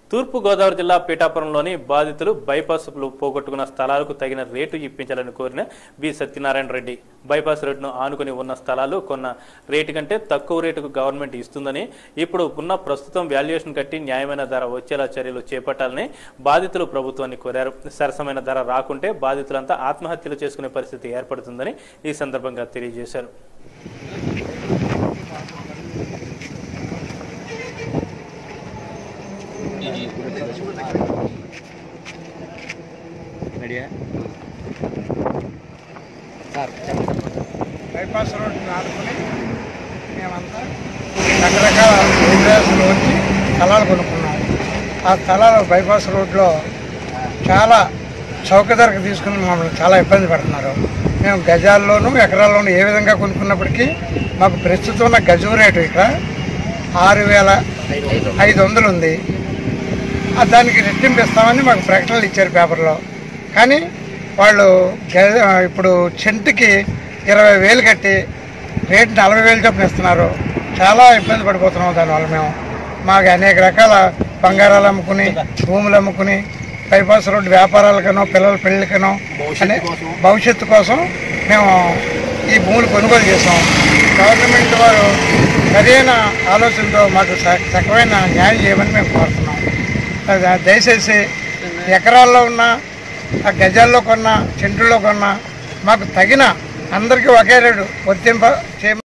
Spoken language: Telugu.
తూర్పు గోదావరి జిల్లా పీఠాపురంలోని బాధితులు బైపాస్లు పోగొట్టుకున్న స్థలాలకు తగిన రేటు ఇప్పించాలని కోరిన వి సత్యనారాయణ రెడ్డి బైపాస్ రోడ్డును ఆనుకుని ఉన్న స్థలాలు కొన్న రేటు కంటే తక్కువ రేటుకు గవర్నమెంట్ ఇస్తుందని ఇప్పుడు ఉన్న ప్రస్తుతం వాల్యుయేషన్ కట్టి న్యాయమైన ధర వచ్చేలా చర్యలు చేపట్టాలని బాధితులు ప్రభుత్వాన్ని కోరారు సరసమైన ధర రాకుంటే బాధితులంతా ఆత్మహత్యలు చేసుకునే పరిస్థితి ఏర్పడుతుందని ఈ సందర్భంగా తెలియజేశారు రెడీయా బైపాస్ రోడ్డుని ఆడుకుని మేమంతా రకరకాల ఏరియాస్లో వచ్చి స్థలాలు కొనుక్కున్నాం ఆ స్థలాలు బైపాస్ రోడ్లో చాలా చౌక ధరకు తీసుకుని మమ్మల్ని చాలా ఇబ్బంది పడుతున్నారు మేము గజాల్లోనూ ఎకరాల్లోనూ ఏ విధంగా కొనుక్కున్నప్పటికీ మాకు ప్రస్తుతం ఉన్న గజం రేటు ఇక్కడ ఆరు వేల ఐదు వందలు ఉంది ఆ దానికి రెట్టింపు ఇస్తామని మాకు ప్రకటనలు ఇచ్చారు పేపర్లో కానీ వాళ్ళు గ- ఇప్పుడు చెంటుకి ఇరవై వేలు కట్టి రేటు నలభై వేలు చొప్పున ఇస్తున్నారు చాలా ఇబ్బంది పడిపోతున్నాం దానివల్ల మేము మాకు అనేక రకాల బంగారాలు అమ్ముకుని భూములు అమ్ముకుని బైపాస్ రోడ్డు వ్యాపారాలకనో పిల్లల పెళ్ళికనో అనే భవిష్యత్తు కోసం మేము ఈ భూములు కొనుగోలు చేసాం గవర్నమెంట్ వారు సరైన ఆలోచనతో మాకు స- చక్కమైన న్యాయం చేయమని మేము కోరుతున్నాం అది దయచేసి ఎకరాల్లో ఉన్న ఆ గజాల్లో కొన్న చెంటుల్లో కొన్న మాకు తగిన అందరికీ ఒకే రేటు వర్తింప చేయ